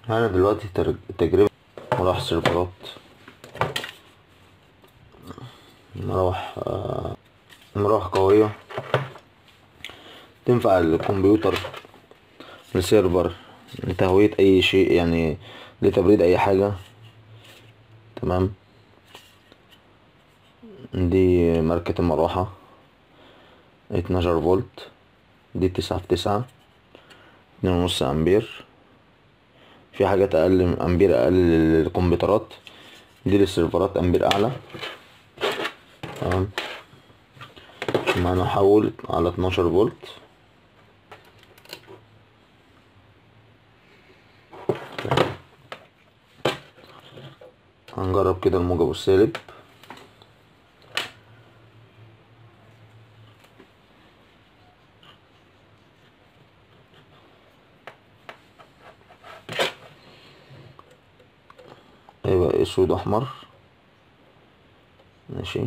أنا دلوقتي تر- تجربة مروح سيرفرات مروح آه، مروح قوية تنفع الكمبيوتر لسيرفر لتهوية أي شيء يعني لتبريد أي حاجة تمام دي ماركة المروحة اتناشر فولت دي تسعة في تسعة اتنين ونص أمبير في حاجات أقل من أمبير أقل للكمبيوترات دي للسيرفرات أمبير أعلى تمام معانا محول على اتناشر فولت هنجرب كده الموجب والسالب هيبقى اسود واحمر ماشي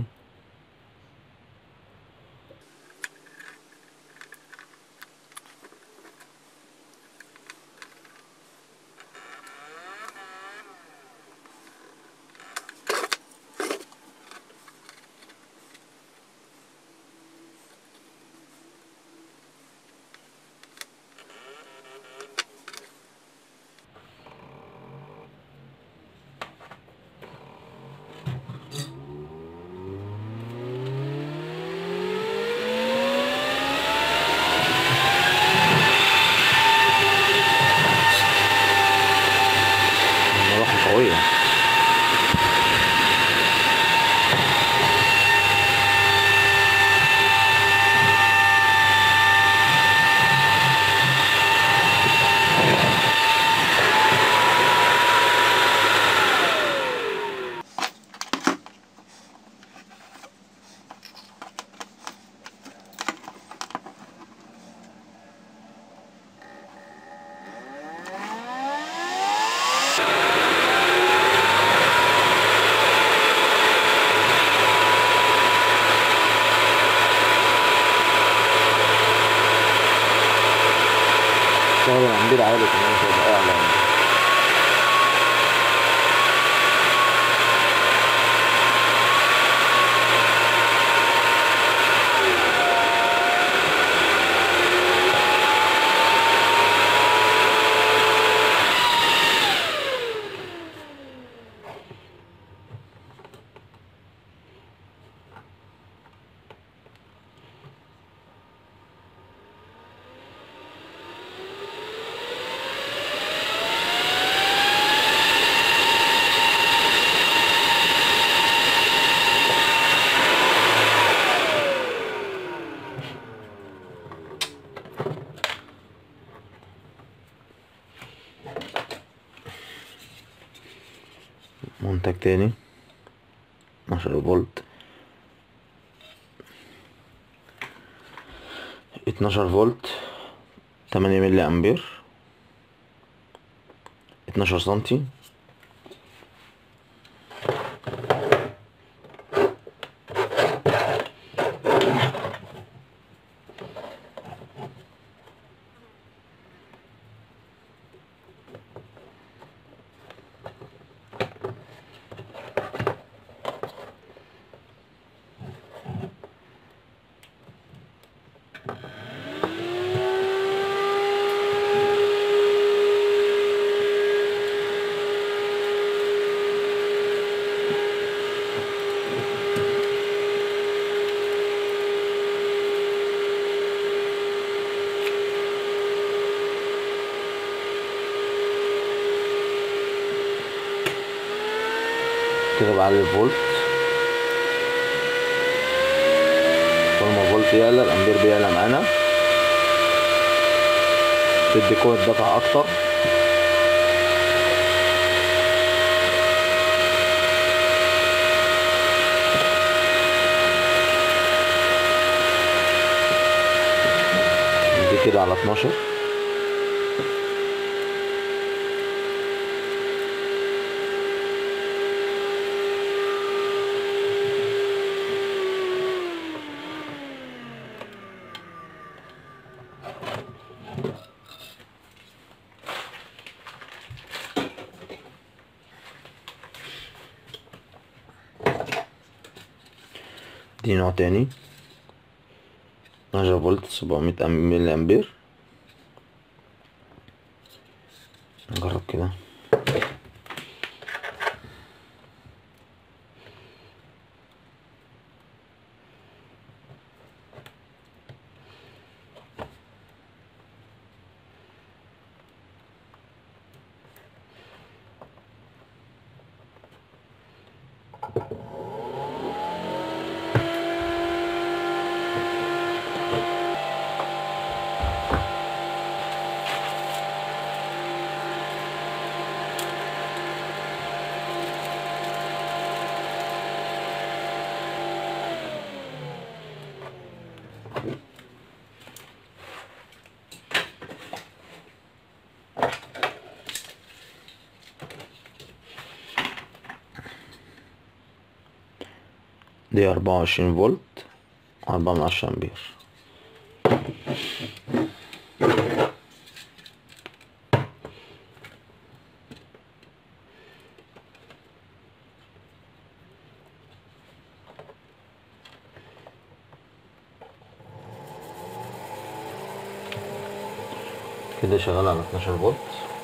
المروحة قوية شغل الأمبير عالي كمان مش هيبقى أعلى يعني. منتج تاني 12 فولت 12 فولت 8 ملي امبير 12 سنتي كده بعلي الفولت كل ما الفولت يعلى الامبير بيعلى معانا تدي قوة دفع اكتر دي كده على 12 دي نوع تاني 12 فولت 700 ملي امبير نجرب كده دي أربعة وعشرين فولت أربعة من عشرة أمبير كده شغال على 12 فولت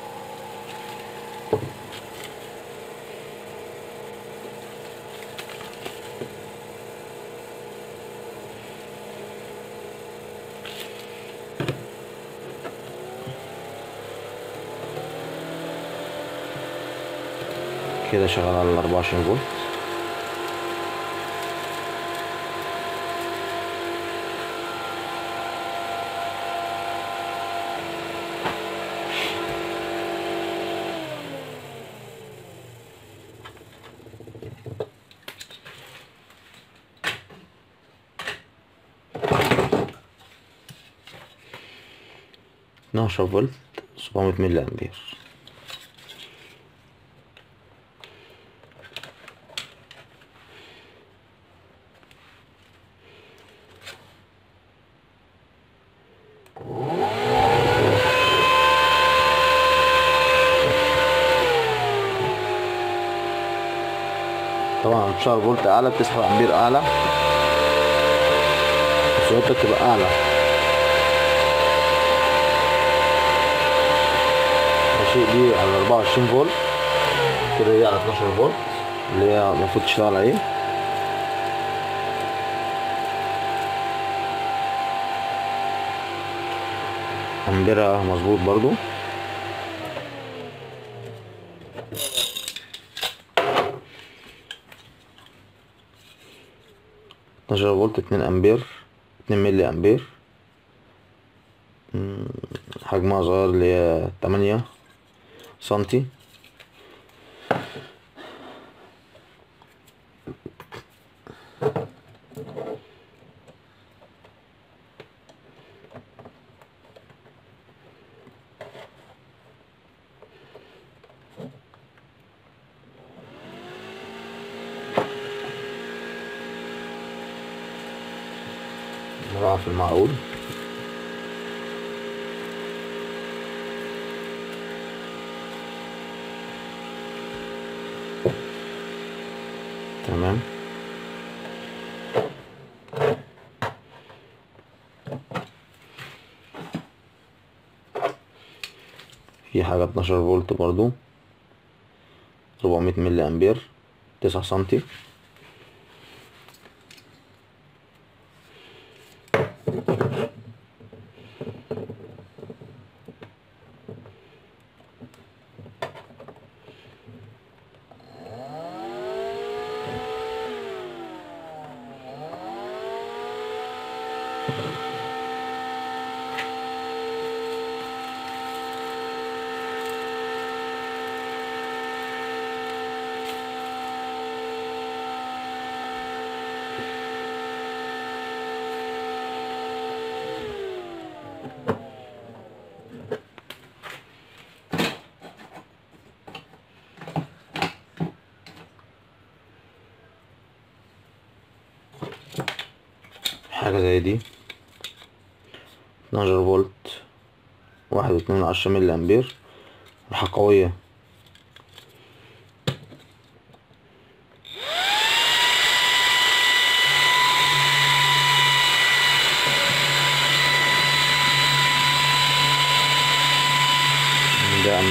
كده شغال على 24 فولت اتناشر فولت سبعمية ملي أمبير طبعا بتشتغل فولت اعلى بتسحب امبير اعلى سرعتك تبقى اعلى ماشي دي على 24 فولت كده دي على 12 فولت اللي هي المفروض تشتغل عليه امبيرها مظبوط برضو اتناشر فولت اتنين امبير اتنين ملي امبير مم، حجمها صغير اللي هي تمانية سنتي نراها في المعقول تمام في حاجة 12 فولت برضو 400 ملي امبير 9 سنتي حاجة زي دي 12 فولت واحد واتنين من عشرة ملي أمبير راحة قوية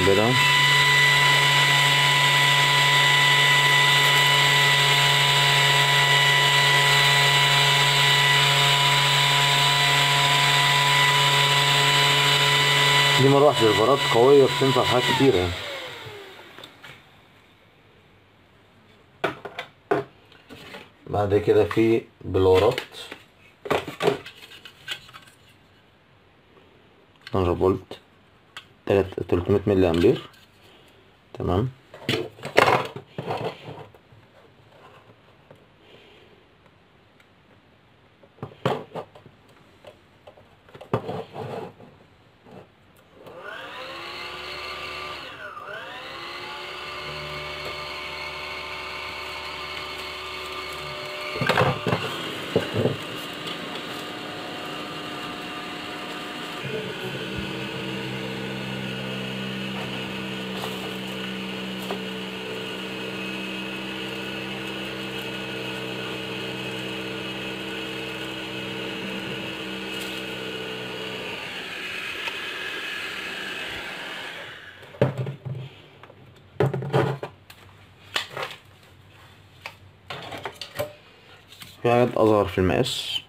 امبير اهو دي مروحة سيرفرات قوية بتنفع في حاجات كتيرة يعني بعد كده في بلورات 12 فولت تلات 300 ملي امبير تمام في حاجات اصغر في المقاس